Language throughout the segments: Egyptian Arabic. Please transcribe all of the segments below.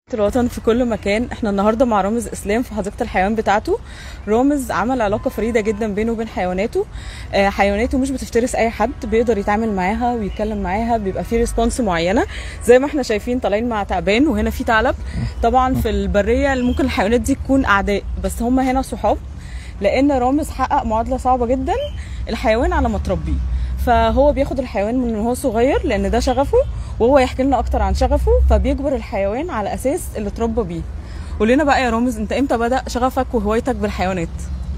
الوطن في كل مكان احنا النهارده مع رامز اسلام في حديقه الحيوان بتاعته رامز عمل علاقه فريده جدا بينه وبين حيواناته آه، حيواناته مش بتفترس اي حد بيقدر يتعامل معاها ويتكلم معاها بيبقى في ريسبونس معينه زي ما احنا شايفين طالعين مع تعبان وهنا في ثعلب طبعا في البريه ممكن الحيوانات دي تكون اعداء بس هم هنا صحاب لان رامز حقق معادله صعبه جدا الحيوان على ما تربيه فهو بياخد الحيوان من وهو صغير لان ده شغفه وهو يحكي لنا اكتر عن شغفه فبيجبر الحيوان على اساس اللي اتربى بيه قول لنا بقى يا رامز انت امتى بدا شغفك وهوايتك بالحيوانات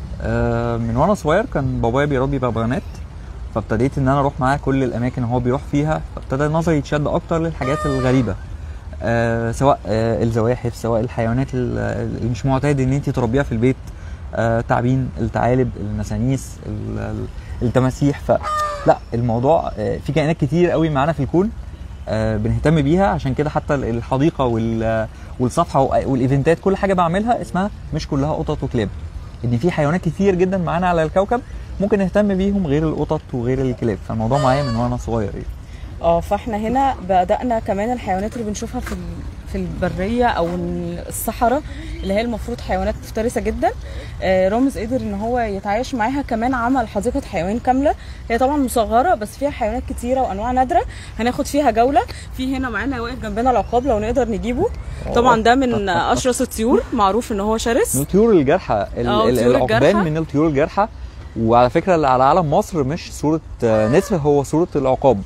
آه، من وانا صغير كان بابايا بيربي بغبغانات فابتديت ان انا اروح معاه كل الاماكن اللي هو بيروح فيها فابتدى نظري يتشد اكتر للحاجات الغريبه آه، سواء آه، الزواحف سواء الحيوانات ال- اللي مش معتاد ان انت تربيها في البيت آه، تعابين الثعالب النسانيس ال- ال- التماسيح فلا الموضوع آه، في كائنات كتير قوي معانا في الكون آه، بنهتم بيها عشان كده حتى الحديقه وال- والصفحه والايفنتات كل حاجه بعملها اسمها مش كلها قطط وكلاب ان في حيوانات كتير جدا معانا على الكوكب ممكن نهتم بيهم غير القطط وغير الكلاب فالموضوع معايا من وانا صغير يعني. اه فاحنا هنا بدانا كمان الحيوانات اللي بنشوفها في ال- في البريه او الصحراء اللي هي المفروض حيوانات مفترسه جدا آه، رامز قدر ان هو يتعايش معاها كمان عمل حديقه حيوان كامله هي طبعا مصغره بس فيها حيوانات كتيره وانواع نادره هناخد فيها جوله في هنا معانا واقف جنبنا العقاب لو نقدر نجيبه طبعا ده من اشرس الطيور معروف ان هو شرس من الطيور الجارحه ال- اه، ال- الطيور العقبان الجارحة. من الطيور الجارحه وعلى فكره اللي على علم مصر مش صوره آه، نسر هو صوره العقاب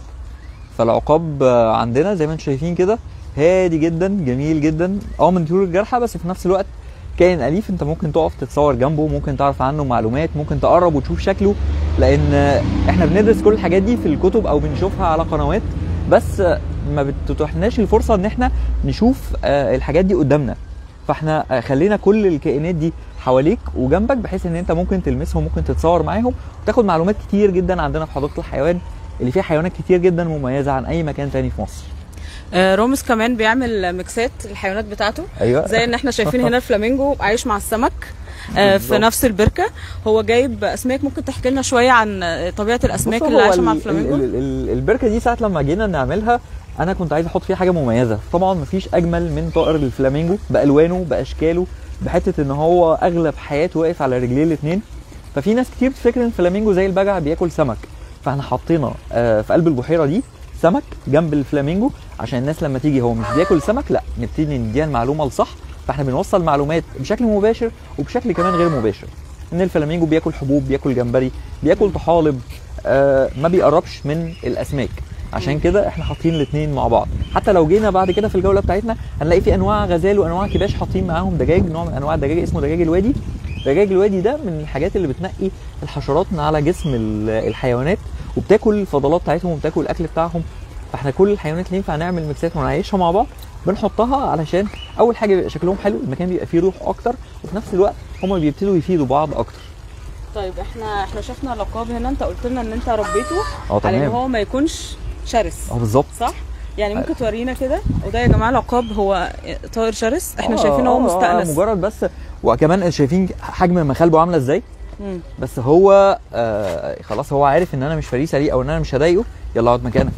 فالعقاب آه، عندنا زي ما انتم شايفين كده هادي جدا جميل جدا اه من الطيور الجارحه بس في نفس الوقت كائن اليف انت ممكن تقف تتصور جنبه ممكن تعرف عنه معلومات ممكن تقرب وتشوف شكله لان آه، احنا بندرس كل الحاجات دي في الكتب او بنشوفها على قنوات بس آه، ما بتتيحناش الفرصه ان احنا نشوف آه، الحاجات دي قدامنا فاحنا آه، خلينا كل الكائنات دي حواليك وجنبك بحيث ان انت ممكن تلمسهم ممكن تتصور معاهم وتاخد معلومات كتير جدا عندنا في حديقه الحيوان اللي فيها حيوانات كتير جدا مميزه عن اي مكان تاني في مصر آه، رامز كمان بيعمل ميكسات الحيوانات بتاعته ايوه زي ان احنا شايفين هنا الفلامينجو عايش مع السمك آه، في بالظبط. نفس البركه هو جايب اسماك ممكن تحكي لنا شويه عن آه، طبيعه الاسماك بص، اللي هو عايشه مع ال- الفلامينجو ال- ال- البركه دي ساعه لما جينا نعملها انا كنت عايز احط فيها حاجه مميزه طبعا مفيش اجمل من طائر الفلامينجو بالوانه باشكاله بحته ان هو اغلب حياته واقف على رجليه الاثنين ففي ناس كتير بتفكر ان الفلامينجو زي البجع بياكل سمك فاحنا حطينا آه، في قلب البحيره دي سمك جنب الفلامينجو عشان الناس لما تيجي هو مش بياكل سمك لا نبتدي نديها المعلومه الصح فاحنا بنوصل معلومات بشكل مباشر وبشكل كمان غير مباشر ان الفلامينجو بياكل حبوب بياكل جمبري بياكل طحالب آه ما بيقربش من الاسماك عشان كده احنا حاطين الاثنين مع بعض حتى لو جينا بعد كده في الجوله بتاعتنا هنلاقي في انواع غزال وانواع كباش حاطين معاهم دجاج نوع من انواع الدجاج اسمه دجاج الوادي دجاج الوادي ده من الحاجات اللي بتنقي الحشرات من على جسم ال- الحيوانات وبتاكل الفضلات بتاعتهم وبتاكل الاكل بتاعهم فاحنا كل الحيوانات اللي ينفع نعمل ميكسات ونعيشها مع بعض بنحطها علشان اول حاجه بيبقى شكلهم حلو المكان بيبقى فيه روح اكتر وفي نفس الوقت هما بيبتدوا يفيدوا بعض اكتر طيب احنا احنا شفنا لقاب هنا انت قلت لنا ان انت ربيته اه على ان تمام هو ما يكونش شرس اه بالظبط صح يعني ممكن تورينا كده وده يا جماعه لقاب هو طائر شرس احنا آه، شايفين هو آه، آه، مستأنس مجرد بس وكمان شايفين حجم مخالبه عامله ازاي مم. بس هو آه خلاص هو عارف ان انا مش فريسه ليه او ان انا مش هضايقه يلا اقعد مكانك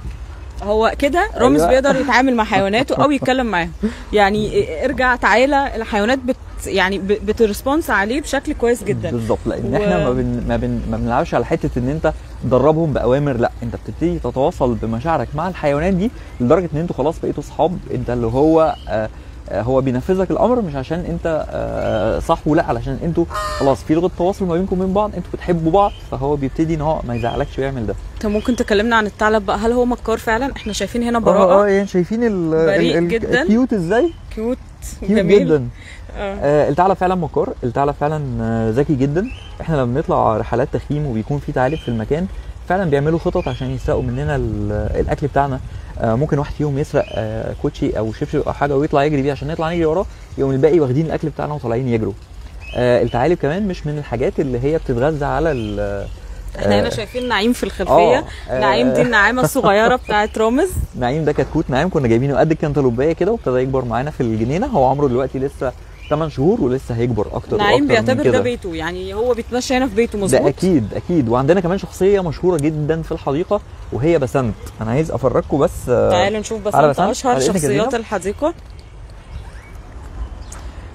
هو كده رامز أيوة. بيقدر يتعامل مع حيواناته او يتكلم معاهم يعني ارجع تعالى الحيوانات بت يعني ب- بترسبونس عليه بشكل كويس جدا بالظبط لان و- احنا ما بن ما, بن ما بنلعبش على حته ان انت تدربهم باوامر لا انت بتبتدي تتواصل بمشاعرك مع الحيوانات دي لدرجه ان انتوا خلاص بقيتوا صحاب انت اللي هو آه آه، هو بينفذك الامر مش عشان انت آه، صح ولا علشان انتوا خلاص في لغه تواصل ما بينكم وبين بعض انتوا بتحبوا بعض فهو بيبتدي ان هو ما يزعلكش ويعمل ده طب ممكن تكلمنا عن الثعلب بقى هل هو مكار فعلا احنا شايفين هنا اه براءه يعني شايفين ال بريء ال- ال- جداً. الكيوت ازاي كيوت كيوت جميل جدا آه. آه الثعلب فعلا مكار الثعلب فعلا آه، ذكي جدا احنا لما بنطلع رحلات تخييم وبيكون في ثعالب في المكان فعلا بيعملوا خطط عشان يسرقوا مننا ال- الاكل بتاعنا آه ممكن واحد فيهم يسرق آه كوتشي او شبشب او حاجه ويطلع يجري بيه عشان نطلع نجري وراه يقوم الباقي واخدين الاكل بتاعنا وطالعين يجروا آه الثعالب كمان مش من الحاجات اللي هي بتتغذى على ال- احنا هنا آه، شايفين نعيم في الخلفيه آه، نعيم دي النعامه الصغيره بتاعت رامز نعيم ده كتكوت نعيم كنا جايبينه قد الكنتالوبيه كده وابتدى يكبر معانا في الجنينه هو عمره دلوقتي لسه 8 شهور ولسه هيكبر اكتر نعيم وأكتر من بيعتبر كده. ده بيته يعني هو بيتمشى هنا في بيته مظبوط ده اكيد اكيد وعندنا كمان شخصيه مشهوره جدا في الحديقه وهي بسنت انا عايز افرجكم بس آه، تعالوا نشوف بس على انت بسنت، اشهر على إذنك يا شخصيات زينب. الحديقه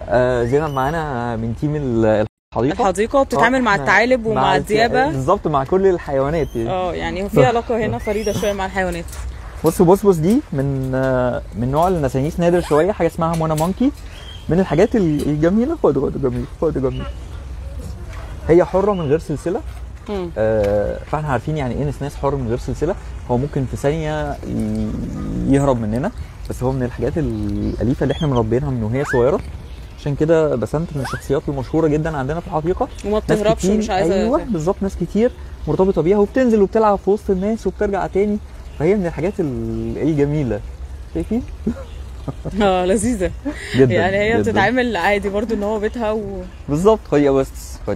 آه زينب معانا من تيم ال- الحديقه الحديقه وبتتعامل آه، مع إحنا الثعالب ومع الت- الديابه بالظبط مع كل الحيوانات يعني اه يعني في علاقه هنا فريده شويه مع الحيوانات بص بص بص دي من آه، من نوع النسانيس نادر شويه حاجه اسمها مونا مونكي من الحاجات ال- الجميله خد خد جميل خد جميل هي حره من غير سلسله مم. آه، فاحنا عارفين يعني ايه نسناس حر من غير سلسله هو ممكن في ثانيه ي- يهرب مننا بس هو من الحاجات الاليفه اللي احنا مربينها من وهي صغيره عشان كده بسنت من الشخصيات المشهوره جدا عندنا في الحديقه وما ناس بتهربش كتير ومش عايزه ايوه بالظبط ناس كتير مرتبطه بيها وبتنزل وبتلعب في وسط الناس وبترجع تاني فهي من الحاجات ال- الجميله شايفين اه لذيذه جدا يعني هي جداً. بتتعامل عادي برضو ان هو بيتها و... بالظبط هي بس خدي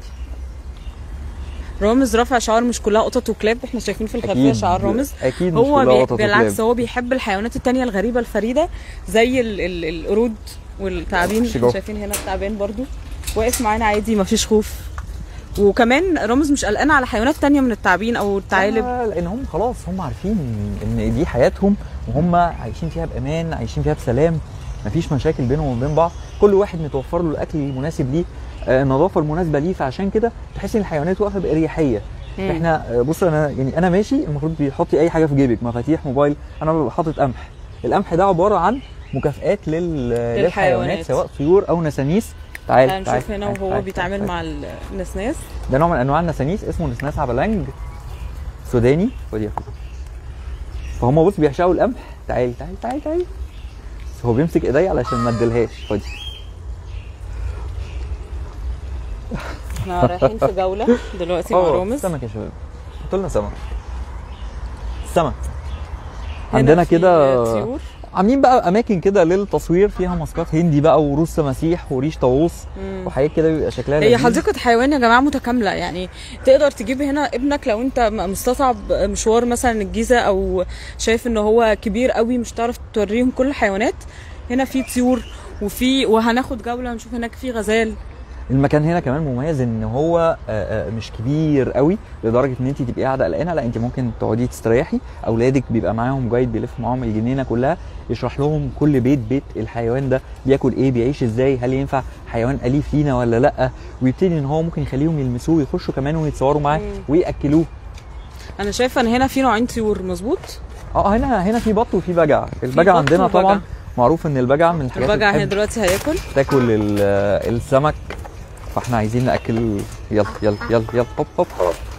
رامز رافع شعار مش كلها قطط وكلاب احنا شايفين في الخلفيه شعار رامز اكيد مش هو كلها بي... قطط بالعكس وكلاب. هو بيحب الحيوانات التانية الغريبة الفريدة زي ال... ال... القرود والتعابين احنا شجاع. شايفين هنا التعبان برضو واقف معانا عادي مفيش خوف وكمان رامز مش قلقان على حيوانات تانية من التعابين او الثعالب آه، لان هم خلاص هم عارفين ان دي حياتهم وهم عايشين فيها بامان عايشين فيها بسلام مفيش مشاكل بينهم وبين بعض كل واحد متوفر له الاكل المناسب ليه آه، النظافه المناسبه ليه فعشان كده تحس ان الحيوانات واقفه باريحيه مم. احنا آه، بص انا يعني انا ماشي المفروض بيحطي اي حاجه في جيبك مفاتيح موبايل انا ببقى حاطط قمح القمح ده عباره عن مكافئات لل... للحيوانات سواء طيور او نسانيس تعال تعال هنشوف هنا تعال، وهو تعال، بيتعامل تعال. مع النسناس ده نوع من انواع النسانيس اسمه نسناس عبلانج سوداني خد يا أخويا. فهم بص بيعشقوا القمح تعالي تعالي تعالي تعالي بس هو بيمسك ايديا علشان ما اديلهاش خدي احنا رايحين في جولة دلوقتي مع اه رامز سمك يا شباب حط لنا سمك سمك هنا عندنا في كده طيور عاملين بقى اماكن كده للتصوير فيها ماسكات هندي بقى وروس تماسيح وريش طاووس مم. وحاجات كده بيبقى شكلها هي لذيذ. حديقة حيوان يا جماعة متكاملة يعني تقدر تجيب هنا ابنك لو انت م- مستصعب مشوار مثلا الجيزة او شايف ان هو كبير قوي مش هتعرف توريهم كل الحيوانات هنا في طيور وفي وهناخد جولة هنشوف هناك في غزال المكان هنا كمان مميز ان هو آه، آه، مش كبير قوي لدرجه ان انت تبقي قاعده قلقانه لا انت ممكن تقعدي تستريحي اولادك بيبقى معاهم جايد بيلف معاهم الجنينه كلها يشرح لهم كل بيت بيت الحيوان ده بياكل ايه بيعيش ازاي هل ينفع حيوان اليف لينا ولا لا ويبتدي ان هو ممكن يخليهم يلمسوه ويخشوا كمان ويتصوروا معاه مم. وياكلوه انا شايفه ان هنا في نوعين طيور مظبوط اه هنا هنا في بط وفي بجع البجع بط عندنا وبجع. طبعا معروف ان البجع من الحاجات البجع اللي هنا بتحب دلوقتي هياكل تاكل ال- السمك فاحنا عايزين ناكل يلا يلا يلا يلا هوب هوب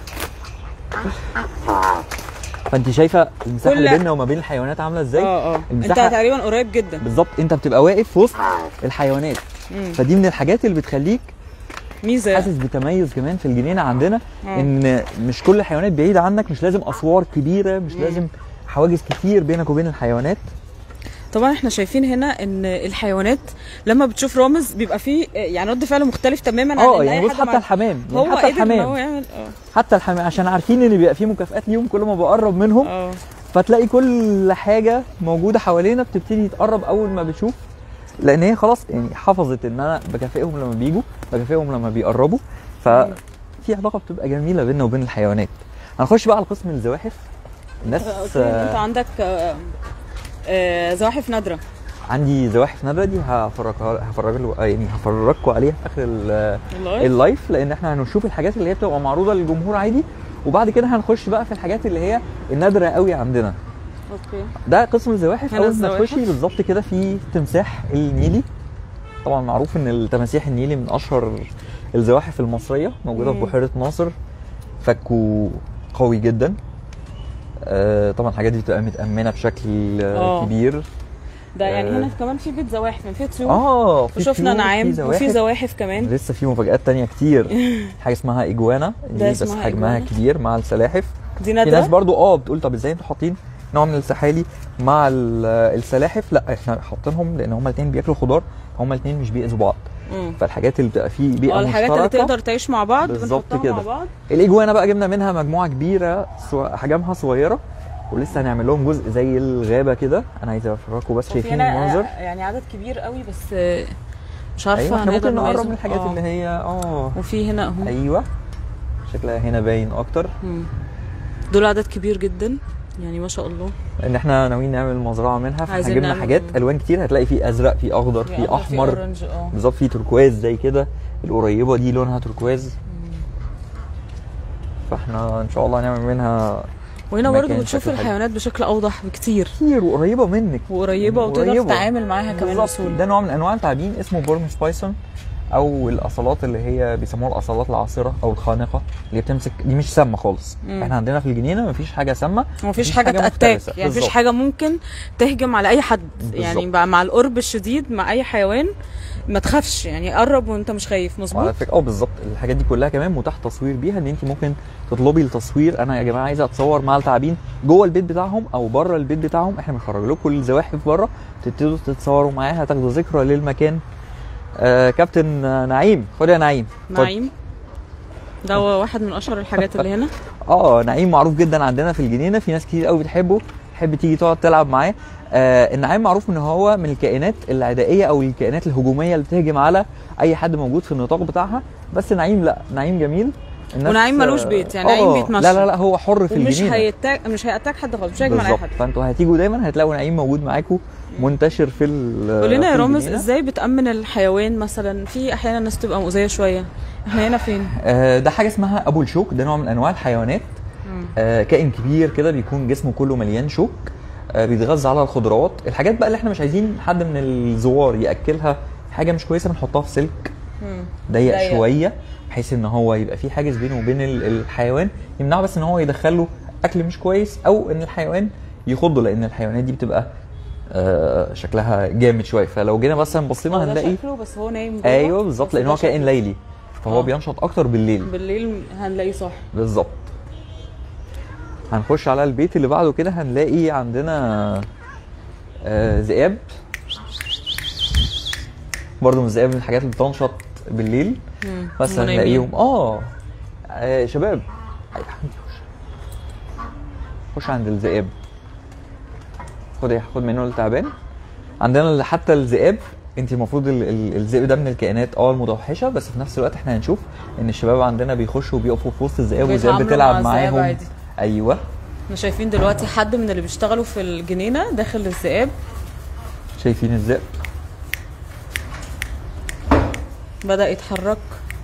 فانت شايفه المساحه كل- اللي بيننا وما بين الحيوانات عامله ازاي اه اه انت المساحة- تقريبا قريب جدا بالظبط انت بتبقى واقف في وسط الحيوانات مم. فدي من الحاجات اللي بتخليك ميزه حاسس بتميز كمان في الجنينه عندنا آه. ان مش كل الحيوانات بعيده عنك مش لازم اسوار كبيره مش مم. لازم حواجز كتير بينك وبين الحيوانات طبعا احنا شايفين هنا ان الحيوانات لما بتشوف رامز بيبقى فيه يعني رد فعل مختلف تماما عن اه إن يعني أي بص حد حتى مع- الحمام يعني هو حتى قدر ان هو الحمام يعمل اه حتى الحمام عشان عارفين ان بيبقى فيه مكافآت ليهم كل ما بقرب منهم اه فتلاقي كل حاجه موجوده حوالينا بتبتدي تقرب اول ما بتشوف لان هي خلاص يعني حفظت ان انا بكافئهم لما بيجوا بكافئهم لما بيقربوا ففي علاقه بتبقى جميله بيننا وبين الحيوانات هنخش بقى على قسم الزواحف الناس قلت لي ان انت آه، عندك آه، آه، زواحف نادره عندي زواحف نادره دي هفرجها هفرجها يعني هفرجكم عليها في اخر ال- والله اللايف لان احنا هنشوف الحاجات اللي هي بتبقى معروضه للجمهور عادي وبعد كده هنخش بقى في الحاجات اللي هي النادره قوي عندنا اوكي ده قسم الزواحف هنا اول ما الزواحف. تخشي بالظبط كده في تمساح النيلي طبعا معروف ان التماسيح النيلي من اشهر الزواحف المصريه موجوده في مم. بحيره ناصر فكه قوي جدا آه طبعا الحاجات دي بتبقى متامنه بشكل آه آه. كبير ده يعني آه. هنا كمان في بيت زواحف يعني في طيور اه في وشفنا طيور، نعام في وفي زواحف زواحف كمان لسه في مفاجآت تانية كتير حاجة اسمها إجوانا ده دي بس اسمها حجمها إجوانا؟ كبير مع السلاحف دي في ناس نادره برضو اه بتقول طب ازاي انتوا حاطين نوع من السحالي مع ال- السلاحف لا احنا حاطينهم لان هما الاثنين بياكلوا خضار هما الاثنين مش بيأذوا بعض مم. فالحاجات اللي بتبقى فيه بيئة اه الحاجات اللي مشتركة تقدر تعيش مع بعض بالظبط بنحطها كده. مع بعض الاجوانا بقى جبنا منها مجموعة كبيرة سو- حجمها صغيرة ولسه هنعمل لهم جزء زي الغابة كده انا عايز افرجكم بس وفي شايفين هنا المنظر آه، يعني عدد كبير قوي بس آه، مش عارفه ايوه احنا هنقدر ممكن نقرب نميزهم. من الحاجات آه. اللي هي اه وفي هنا اهو ايوه شكلها هنا باين اكتر مم. دول عدد كبير جدا يعني ما شاء الله ان احنا ناويين نعمل مزرعه منها فاحنا عايزين جبنا نعمل- حاجات الوان كتير هتلاقي فيه ازرق فيه اخضر فيه أبيض، احمر اورنج اه بالظبط فيه تركواز زي كده القريبه دي لونها تركواز فاحنا ان شاء الله هنعمل منها وهنا مكان برضه بتشوف شكله حلو. الحيوانات بشكل اوضح بكتير كتير وقريبه منك وقريبه وتقدر قريبة. تتعامل معاها كمان بالظبط. بسهوله ده نوع من انواع التعابين اسمه بورمس بايثون او الاصالات اللي هي بيسموها الاصالات العاصره او الخانقه اللي بتمسك دي مش سامه خالص مم. احنا عندنا في الجنينه مفيش حاجه سامه ومفيش حاجه تاتاك مفترسة. يعني مفيش بالظبط. حاجه ممكن تهجم على اي حد يعني بالظبط. بقى مع القرب الشديد مع اي حيوان ما تخافش يعني قرب وانت مش خايف وعلى مظبوط فكره اه بالظبط الحاجات دي كلها كمان متاح تصوير بيها ان انت ممكن تطلبي التصوير انا يا جماعه عايزه اتصور مع التعابين جوه البيت بتاعهم او بره البيت بتاعهم احنا بنخرج لكم الزواحف بره تبتدوا تتصوروا معاها تاخدوا ذكرى للمكان آه كابتن آه، نعيم خد يا نعيم خد. نعيم ده هو واحد من اشهر الحاجات اللي هنا اه نعيم معروف جدا عندنا في الجنينه في ناس كتير قوي بتحبه تحب تيجي تقعد تلعب معاه آه النعام معروف ان هو من الكائنات العدائيه او الكائنات الهجوميه اللي بتهجم على اي حد موجود في النطاق بتاعها بس نعيم لا نعيم جميل الناس- ونعيم ملوش بيت، يعني نعيم آه، بيتمشى. لا لا لا هو حر في ومش الجنينه هيتاك مش هيأتاك حد خالص مش هيهجم على اي بالظبط حد فانتوا هتيجوا دايما هتلاقوا نعيم موجود معاكم منتشر في ال قول لنا في يا رامز الجنينة. ازاي بتأمن الحيوان مثلا في احيانا الناس تبقى مؤذيه شويه احنا هنا فين آه، ده حاجه اسمها ابو الشوك ده نوع من انواع الحيوانات آه، كائن كبير كده بيكون جسمه كله مليان شوك آه، بيتغذى على الخضروات الحاجات بقى اللي احنا مش عايزين حد من الزوار ياكلها حاجه مش كويسه بنحطها في سلك مم. ضيق ضيق. شويه بحيث ان هو يبقى في حاجز بينه وبين ال- الحيوان يمنعه بس ان هو يدخله اكل مش كويس او ان الحيوان يخضه لان الحيوانات دي بتبقى آه، شكلها جامد شويه فلو جينا مثلا بصينا هو ده هنلاقي شكله بس هو نايم جوه ايوه بالظبط بس لان ده هو كائن شكله. ليلي فهو آه. بينشط اكتر بالليل بالليل هنلاقيه صح بالظبط هنخش على البيت اللي بعده كده هنلاقي عندنا آه ذئاب برضه من الذئاب من الحاجات اللي بتنشط بالليل مم. بس هما نايمين. هنلاقيهم آه, اه شباب أي حبيبي خش خش عند الذئاب خد يا خد منه التعبان عندنا ال- حتى الذئاب انت المفروض ال- ال- الذئب ده من الكائنات اه المتوحشه بس في نفس الوقت احنا هنشوف ان الشباب عندنا بيخشوا وبيقفوا في وسط الذئاب والذئاب بيتعاملوا بتلعب مع الذئاب معاهم عادي. ايوه احنا شايفين دلوقتي حد من اللي بيشتغلوا في الجنينه داخل الذئاب شايفين الذئب بدأ يتحرك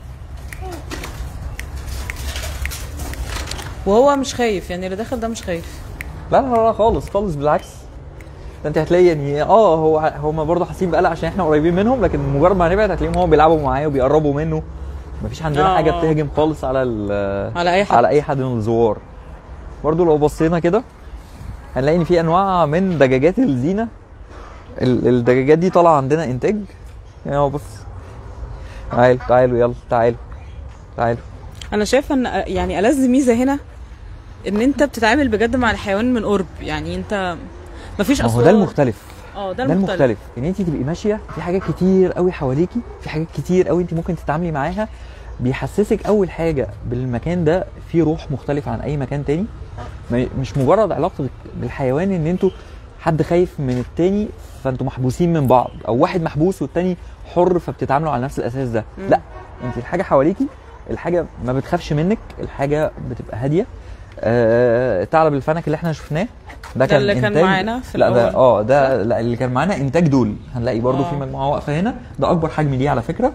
وهو مش خايف يعني اللي داخل ده مش خايف لا لا لا خالص خالص بالعكس ده انت هتلاقي يعني اه هو هم برضه حاسين بقلق عشان احنا قريبين منهم لكن مجرد ما هنبعد هتلاقيهم هو بيلعبوا معاه وبيقربوا منه مفيش عندنا آه، حاجه آه. بتهجم خالص على ال- على اي حد على اي حد من الزوار برضه لو بصينا كده هنلاقي ان في انواع من دجاجات الزينه ال- الدجاجات دي طالعه عندنا انتاج يعني هو بص تعالوا تعالوا يلا تعالوا تعالوا انا شايفه ان يعني ألذ ميزه هنا ان انت بتتعامل بجد مع الحيوان من قرب يعني انت مفيش ما هو اصوات ده المختلف اه ده ده المختلف المختلف ان انت تبقي ماشيه في حاجات كتير قوي حواليكي في حاجات كتير قوي انت ممكن تتعاملي معاها بيحسسك اول حاجه بالمكان ده فيه روح مختلفه عن اي مكان تاني ما- مش مجرد علاقه بالحيوان ان انتوا حد خايف من التاني فانتوا محبوسين من بعض او واحد محبوس والتاني حر فبتتعاملوا على نفس الاساس ده مم. لا انت الحاجه حواليكي الحاجه ما بتخافش منك الحاجه بتبقى هاديه آه الثعلب الفنك اللي احنا شفناه ده كان اللي كان إنتاج- معانا في لا ده الأول. اه ده لا اللي كان معانا انتاج دول هنلاقي برضو آه. في مجموعه واقفه هنا ده اكبر حجم ليه على فكره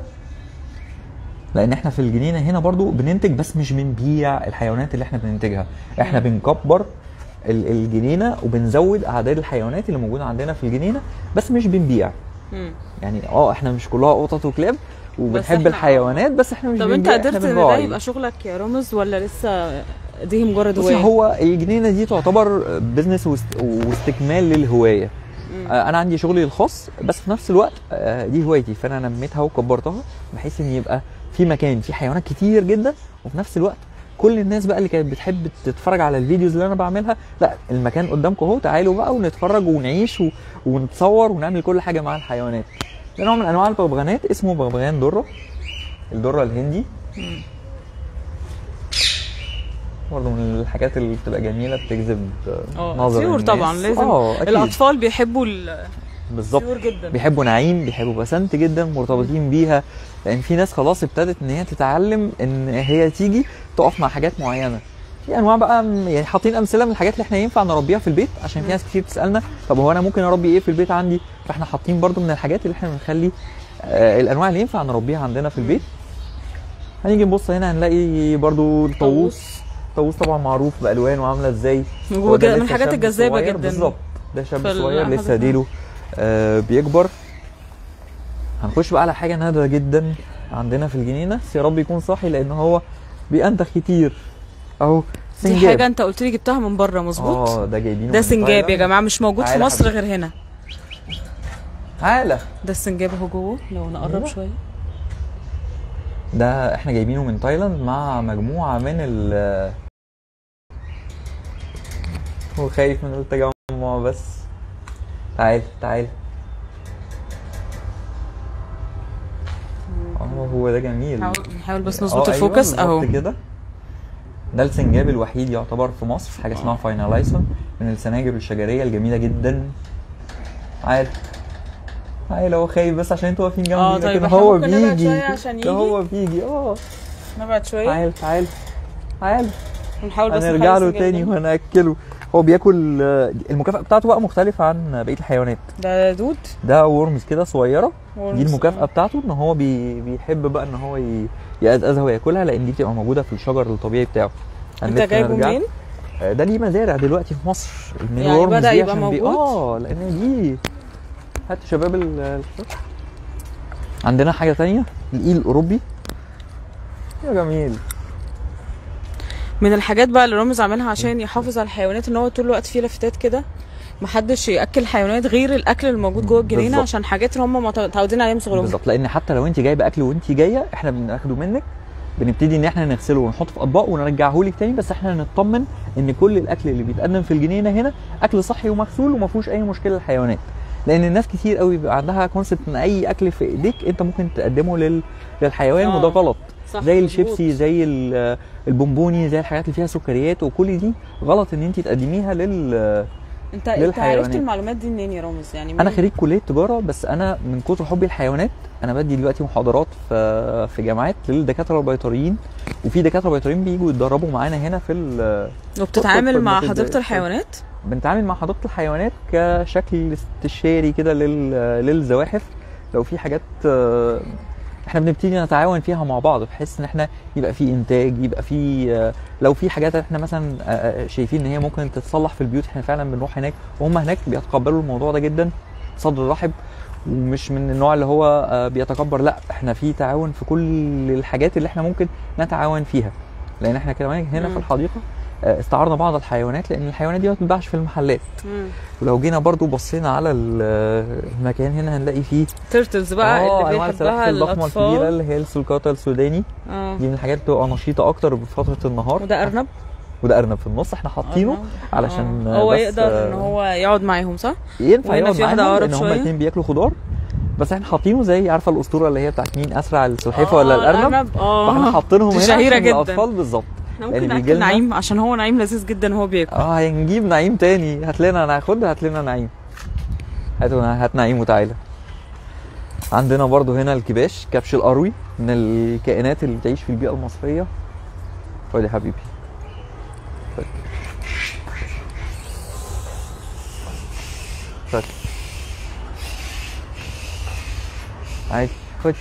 لان احنا في الجنينه هنا برضو بننتج بس مش بنبيع الحيوانات اللي احنا بننتجها احنا بنكبر ال- الجنينه وبنزود اعداد الحيوانات اللي موجوده عندنا في الجنينه بس مش بنبيع مم. يعني اه احنا مش كلها قطط وكلاب وبنحب إحنا- الحيوانات بس احنا مش طب انت بنبيع قدرت احنا ان ده بنراعي. يبقى شغلك يا رامز ولا لسه دي مجرد بصي هوايه هو الجنينه دي تعتبر بزنس واست- واستكمال للهوايه مم. آه، انا عندي شغلي الخاص بس في نفس الوقت آه، دي هوايتي فانا نميتها وكبرتها بحيث ان يبقى في مكان في حيوانات كتير جدا وفي نفس الوقت كل الناس بقى اللي كانت بتحب تتفرج على الفيديوز اللي انا بعملها لا المكان قدامكم اهو تعالوا بقى ونتفرج ونعيش و... ونتصور ونعمل كل حاجه مع الحيوانات ده نوع من انواع البغبغانات اسمه بغبغان دره الدره الهندي مم. برضه من الحاجات اللي بتبقى جميله بتجذب اه نظر طيور الناس. طبعا لازم اه اكيد الاطفال بيحبوا ال- بالظبط الطيور جدا بيحبوا نعيم بيحبوا بسنت جدا مرتبطين بيها لان في ناس خلاص ابتدت ان هي تتعلم ان هي تيجي تقف مع حاجات معينه في انواع بقى م- يعني حاطين امثله من الحاجات اللي احنا ينفع نربيها في البيت عشان في ناس كتير بتسالنا طب هو انا ممكن اربي ايه في البيت عندي فاحنا حاطين برضو من الحاجات اللي احنا بنخلي آه الانواع اللي ينفع نربيها عندنا في البيت هنيجي نبص هنا هنلاقي برضو الطاووس الطاووس طبعا معروف بالوانه عامله ازاي هو وج- ده من لسه الحاجات شاب الجذابه صغير جدا بالظبط ده شاب في ال- صغير لسه حضرتك- ديله آه بيكبر هنخش بقى على حاجه نادره جدا عندنا في الجنينه بس يا رب يكون صاحي لان هو بينتخ كتير اهو دي سنجاب حاجه انت قلت لي جبتها من بره مظبوط اه ده جايبينه ده من سنجاب يا تايلاند. جماعه مش موجود في تعالى مصر حبيبي. غير هنا تعالى ده السنجاب اهو جوه لو نقرب أيوة. شويه ده احنا جايبينه من تايلاند مع مجموعه من ال هو خايف من التجمع بس تعال تعال اه هو ده جميل نحاول- نحاول بس آه، نظبط أيوة، الفوكس بالظبط اهو كده ده السنجاب الوحيد يعتبر في مصر حاجه اسمها فاينالايسون من السناجب الشجريه الجميله جدا تعال تعال هو خايف بس عشان انتوا واقفين جنبي آه، لكن طيب، إحنا هو ممكن نبعد بيجي شوية عشان ده يجي؟ هو بيجي اه نبعد شويه تعال تعال تعال ونحاول بس هنرجع نحاول له السنجاب تاني ده. وهناكله هو بياكل آه، المكافأة بتاعته بقى مختلفة عن بقية الحيوانات ده دود ده ورمز كده صغيرة دي ورمز. المكافأة بتاعته ان هو بي بيحب بقى ان هو ي- يقزقزها وياكلها لان دي بتبقى موجودة في الشجر الطبيعي بتاعه انت هنلف جايبه نرجع. منين؟ آه، ده ليه مزارع دلوقتي في مصر المين يعني ورمز بدأ دي يبقى عشان بي- موجود؟ اه لان دي هات شباب ال ال- عندنا حاجة تانية الإيل الأوروبي يا جميل من الحاجات بقى اللي رامز عاملها عشان يحافظ على الحيوانات ان هو طول الوقت فيه لافتات كده محدش ياكل حيوانات غير الاكل الموجود جوه الجنينه بالظبط. عشان حاجات هم مت- متعودين عليها من صغرهم بالظبط لان حتى لو انت جايبه اكل وانت جايه احنا بناخده منك بنبتدي ان احنا نغسله ونحطه في اطباق ونرجعه لك تاني بس احنا نطمن ان كل الاكل اللي بيتقدم في الجنينه هنا اكل صحي ومغسول وما فيهوش اي مشكله للحيوانات لان الناس كتير قوي بيبقى عندها كونسبت ان اي اكل في ايديك انت ممكن تقدمه لل... للحيوان آه. وده غلط صح زي مظبوط. الشيبسي زي ال- البونبوني زي الحاجات اللي فيها سكريات وكل دي غلط ان انت تقدميها لل انت انت للحيوانات. عرفت المعلومات دي منين يا رامز يعني انا منين؟ خريج كليه تجاره بس انا من كتر حبي الحيوانات انا بدي دلوقتي محاضرات في في جامعات للدكاتره البيطريين وفي دكاتره بيطريين بيجوا يتدربوا معانا هنا في ال- وبتتعامل مع في- حديقه الحيوانات بنتعامل مع حديقه الحيوانات كشكل استشاري كده لل للزواحف لو في حاجات آه، احنا بنبتدي نتعاون فيها مع بعض بحيث ان احنا يبقى في انتاج يبقى في آه، لو في حاجات احنا مثلا آه، آه، شايفين ان هي ممكن تتصلح في البيوت احنا فعلا بنروح هناك وهم هناك بيتقبلوا الموضوع ده جدا صدر رحب ومش من النوع اللي هو آه، بيتكبر لا احنا في تعاون في كل الحاجات اللي احنا ممكن نتعاون فيها لان احنا كمان هنا مم. في الحديقه آه، استعرضنا بعض الحيوانات لان الحيوانات دي ما بتتباعش في المحلات ولو جينا برضو بصينا على ال- المكان هنا هنلاقي فيه تيرتلز بقى آه، اللي انواع السلاحف بيحبها الضخمه الكبيره الاطفال اللي هي السلكاتا السوداني اه دي من الحاجات اللي بتبقى نشيطه اكتر بفتره النهار وده ارنب وده ارنب في النص احنا حاطينه أرنب. علشان آه. هو بس، يقدر ان آه، هو يقعد معاهم صح؟ ينفع وهنا يقعد في واحدة معاهم أقرب لان هما شوية. الاثنين بياكلوا خضار بس احنا حاطينه زي عارفه الاسطوره اللي هي بتاعت مين اسرع السلحفه ولا آه، الارنب اه فاحنا حاطينهم دي هنا شهيرة عشان جدا. الاطفال بالظبط احنا يعني ممكن بيجي ناكل لنا- نعيم عشان هو نعيم لذيذ جدا وهو بياكل اه هنجيب نعيم تاني هات لنا ناخد هات لنا نعيم هات هات نعيم وتعالى عندنا برضو هنا الكباش كبش القروي من الكائنات اللي بتعيش في البيئة المصرية خد يا حبيبي خد خد عادي خد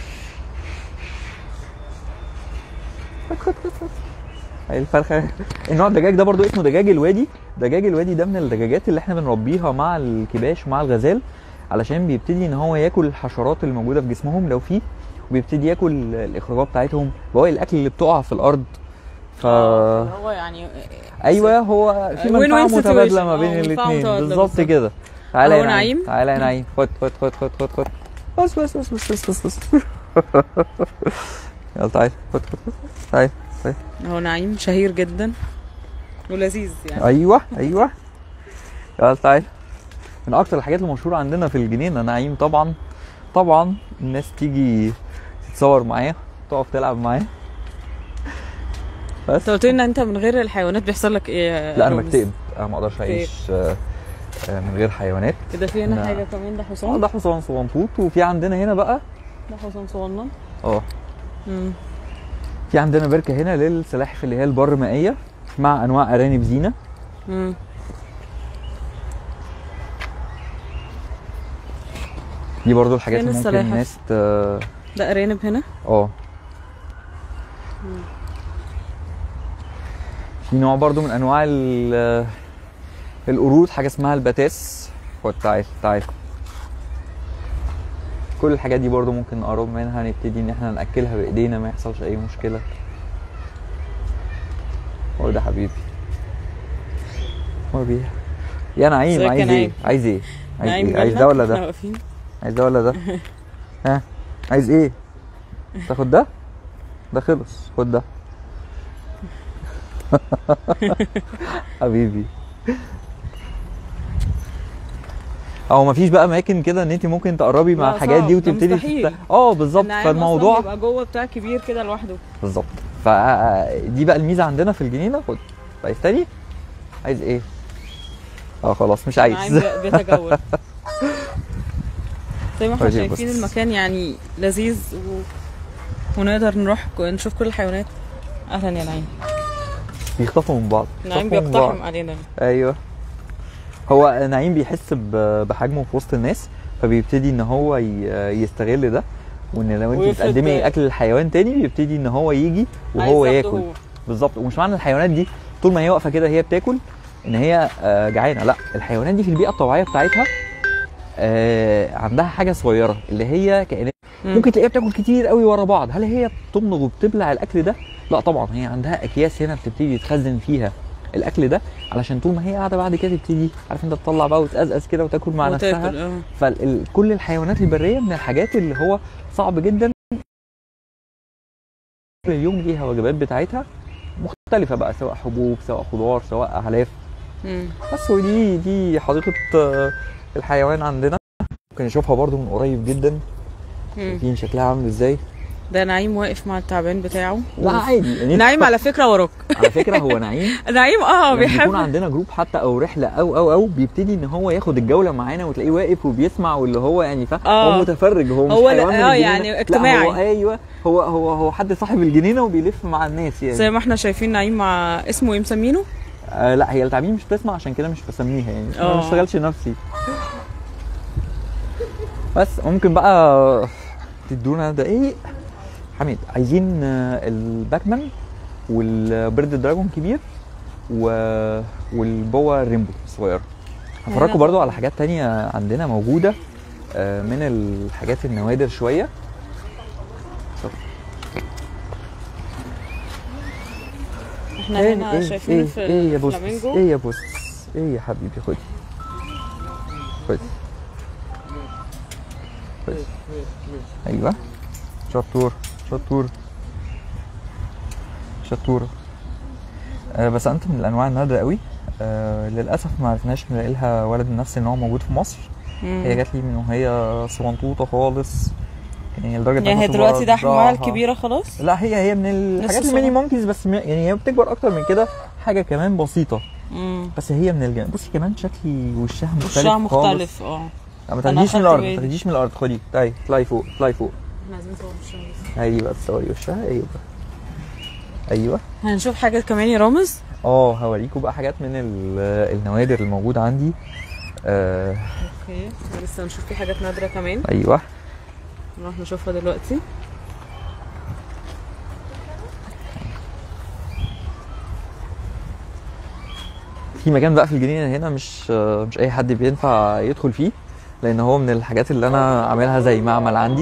خد خد خد خد هي الفرخه النوع الدجاج ده برضو اسمه دجاج الوادي دجاج الوادي ده من الدجاجات اللي احنا بنربيها مع الكباش ومع الغزال علشان بيبتدي ان هو ياكل الحشرات اللي موجوده في جسمهم لو في وبيبتدي ياكل الاخراجات بتاعتهم بواقي الاكل اللي بتقع في الارض ف هو يعني ايوه هو في win-win منفعه situation. متبادله ما آه، بين منفعة الاثنين متبادلة بالظبط بالظبط. كده تعالى أهو يا نعيم نعيم. تعالى يا نعيم خد خد خد خد خد خد بس بس بس بس بس بس بس يلا تعالى خد خد خد تعالى تعالى. هو نعيم شهير جدا ولذيذ يعني ايوه ايوه يلا تعالى من اكتر الحاجات المشهوره عندنا في الجنينه نعيم طبعا طبعا الناس تيجي تتصور معاه تقف تلعب معاه بس انت قلت لي ان انت من غير الحيوانات بيحصل لك ايه يا لا انا رامز؟ بكتئب انا ما اقدرش اعيش آه، آه، من غير حيوانات كده في هنا لا. حاجه كمان ده اه حصان ده حصان صغنطوط وفي عندنا هنا بقى ده حصان صغنن اه مم. في عندنا بركه هنا للسلاحف اللي هي البر مائيه مع انواع ارانب زينه مم. دي برضو الحاجات فين اللي ممكن السلاحف؟ الناس ت... ده ارانب هنا اه في نوع برضو من انواع ال- القرود حاجه اسمها البتاس خد تعال تعال كل الحاجات دي برضو ممكن نقرب منها نبتدي ان احنا ناكلها بايدينا ما يحصلش اي مشكله هو ده حبيبي هو بيه يا نعيم ازيك يا عايز ايه نعيم؟ عايز ايه عايز نعيم ايه عايز جالنا، ده ولا احنا ده واقفين عايز ده ولا ده ها عايز ايه تاخد ده ده خلص خد ده حبيبي او مفيش بقى اماكن كده ان انت ممكن تقربي مع لا، الحاجات دي صعب، ده وتبتدي مستحيل. تست- اه بالظبط النعام فالموضوع أصلاً بيبقى جوه بتاع كبير كده لوحده بالظبط فدي بقى الميزه عندنا في الجنينه خد عايز تاني عايز ايه اه خلاص مش نعيم عايز بي- بيتجول زي ما احنا طيب، شايفين بس. المكان يعني لذيذ و... ونقدر نروح ك- نشوف كل الحيوانات اهلا يا نعيم بيخطفوا من بعض نعيم بيخطفوا من بعض. بيقتحم علينا ايوه هو نعيم بيحس ب- بحجمه في وسط الناس فبيبتدي ان هو ي- يستغل ده وان لو انت ويفرد- بتقدمي اكل للحيوان تاني بيبتدي ان هو يجي وهو عايز ياخده ياكل هو. بالظبط ومش معنى الحيوانات دي طول ما هي واقفه كده هي بتاكل ان هي آه، جعانه لا الحيوانات دي في البيئه الطبيعيه بتاعتها آه، عندها حاجه صغيره اللي هي كائنات مم. ممكن تلاقيها بتاكل كتير قوي ورا بعض هل هي بتمضغ وبتبلع الاكل ده لا طبعا هي عندها اكياس هنا بتبتدي تخزن فيها الاكل ده علشان طول ما هي قاعده بعد كده تبتدي عارف انت تطلع بقى وتقزقز كده وتاكل مع نفسها وتاكل اه فكل الحيوانات البريه من الحاجات اللي هو صعب جدا كل اليوم ليها وجبات بتاعتها مختلفه بقى سواء حبوب سواء خضار سواء اعلاف مم. بس ودي دي حديقه آه، الحيوان عندنا ممكن نشوفها برضو من قريب جدا مم. شايفين شكلها عامل ازاي ده نعيم واقف مع التعبان بتاعه لا عادي يعني نعيم على فكره وراك على فكره هو نعيم نعيم اه لما بيكون بيحب عندنا جروب حتى او رحله او او او بيبتدي ان هو ياخد الجوله معانا وتلاقيه واقف وبيسمع واللي هو يعني فاهم آه. هو متفرج هو مش هو لا- حيوان من آه، الجنينة. يعني لا، اجتماعي. هو ايوه هو هو هو حد صاحب الجنينه وبيلف مع الناس يعني زي ما احنا شايفين نعيم مع اسمه ايه مسمينه آه لا هي التعبين مش بتسمع عشان كده مش بسميها يعني انا آه. ما بشتغلش نفسي بس ممكن بقى تدونا دقايق حميد عايزين آه، الباكمان والبرد دراجون كبير و... والبوا الريمبو الصغيره هفرجكم برضو على حاجات تانية عندنا موجودة آه، من الحاجات النوادر شوية احنا هنا شايفين ايه في ايه يا بوس الفلامينجو ايه يا بوس ايه يا حبيبي خدي خدي خدي ايوه شطور شطور شطورة آه بس انت من الانواع النادرة قوي آه للاسف ما عرفناش نلاقي لها ولد من نفس النوع موجود في مصر مم. هي جات لي من وهي صغنطوطه خالص يعني لدرجه إن يعني أنا هي كنت دلوقتي ده حجمها برضعها. الكبيره خلاص لا هي هي من الحاجات لسه الميني صغيرة. مونكيز بس م- يعني هي بتكبر اكتر من كده حاجه كمان بسيطه مم. بس هي من الجنب بصي كمان شكل وشها مختلف وشها خالص. مختلف اه لا، ما تاخديش من أخدت الارض بالي. ما تاخديش من الارض خدي تعالي اطلعي فوق اطلعي فوق احنا عايزين نصور الشمس هاي بقى تصوري وشها ايوه ايوه هنشوف حاجه كمان يا رامز اه هوريكم بقى حاجات من ال- النوادر الموجوده عندي آه اوكي احنا لسه هنشوف في حاجات نادره كمان ايوه نروح نشوفها دلوقتي في مكان بقى في الجنينه هنا مش مش اي حد بينفع يدخل فيه لان هو من الحاجات اللي انا عاملها زي معمل عندي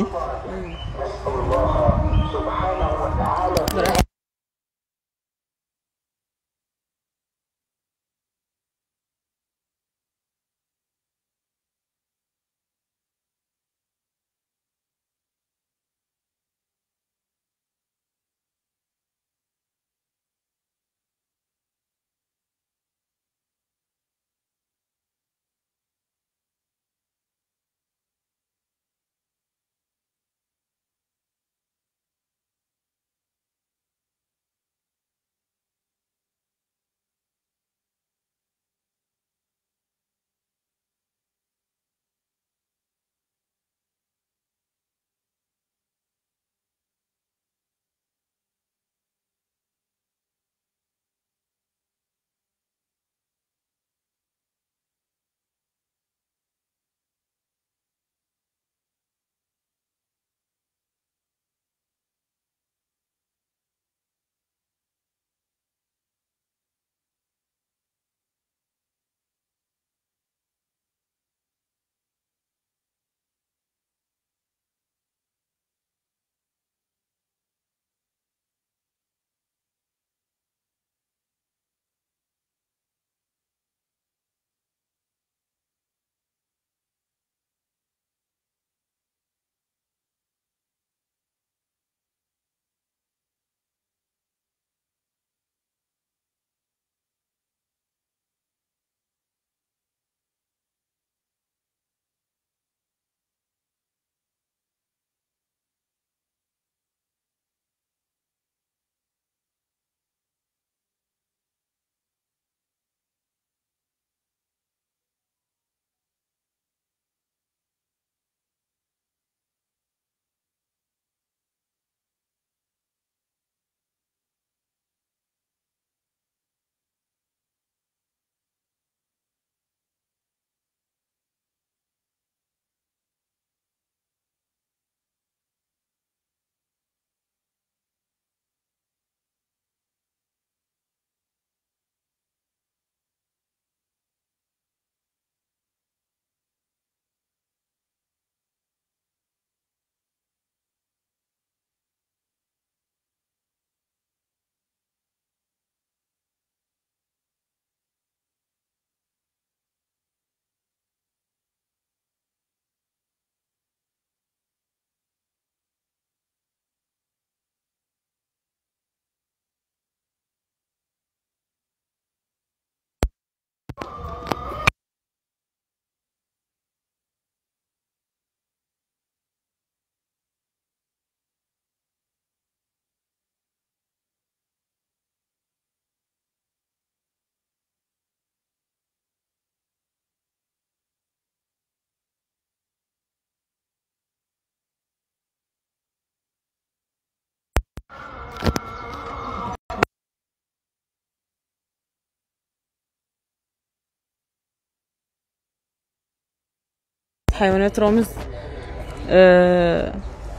حيوانات رامز آه،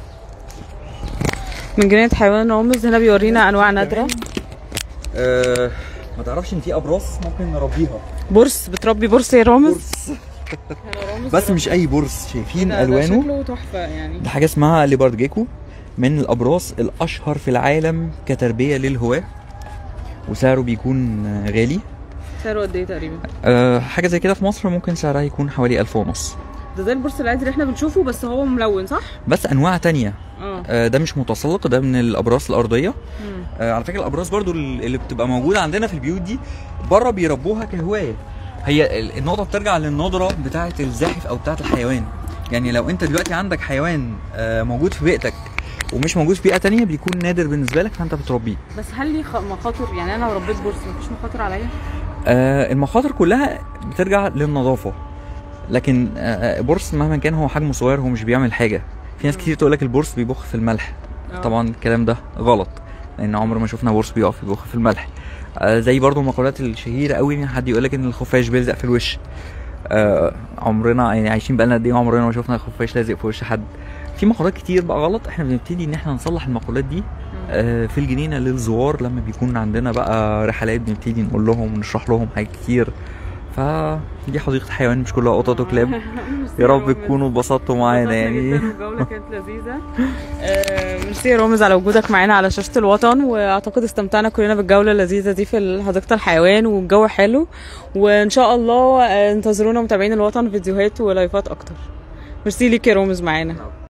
من جنينة حيوان رامز هنا بيورينا انواع نادرة أه ما تعرفش ان في ابراص ممكن نربيها برص بتربي برص يا رامز بس مش اي برص شايفين الوانه شكله تحفة يعني ده حاجه اسمها ليبارد جيكو من الابراص الاشهر في العالم كتربيه للهواه وسعره بيكون آه، غالي سعره قد ايه تقريبا؟ أه حاجه زي كده في مصر ممكن سعرها يكون حوالي ألف ونص ده زي البرص العادي اللي احنا بنشوفه بس هو ملون صح؟ بس انواع تانية اه أه ده مش متسلق ده من الابراص الارضيه مم. أه على فكره الابراص برضو اللي بتبقى موجوده عندنا في البيوت دي بره بيربوها كهوايه هي ال- النقطه بترجع للنظره بتاعه الزاحف او بتاعه الحيوان يعني لو انت دلوقتي عندك حيوان آه، موجود في بيئتك ومش موجود في بيئه تانية بيكون نادر بالنسبه لك فانت بتربيه بس هل ليه خ- مخاطر يعني انا لو ربيت برص مفيش مخاطر عليا؟ آه، المخاطر كلها بترجع للنظافه لكن آه، بورس مهما كان هو حجمه صغير هو مش بيعمل حاجه في ناس كتير تقول لك البورس بيبخ في الملح آه. طبعا الكلام ده غلط لان عمر ما شفنا بورس بيقف يبخ في الملح آه، زي برضو المقولات الشهيره قوي ان حد يقول لك ان الخفاش بيلزق في الوش آه، عمرنا يعني عايشين بقالنا قد ايه عمرنا ما شفنا خفاش لازق في وش حد في مقولات كتير بقى غلط احنا بنبتدي ان احنا نصلح المقولات دي آه، في الجنينه للزوار لما بيكون عندنا بقى رحلات بنبتدي نقول لهم ونشرح لهم حاجات كتير فدي حديقه حيوان مش كلها قطط وكلاب يا رب تكونوا اتبسطتوا معانا يعني الجولة كانت لذيذة آه، ميرسي يا رامز على وجودك معانا على شاشة الوطن واعتقد استمتعنا كلنا بالجولة اللذيذة دي في حديقة الحيوان والجو حلو وان شاء الله آه، انتظرونا متابعين الوطن فيديوهات ولايفات اكتر ميرسي ليك يا رامز معانا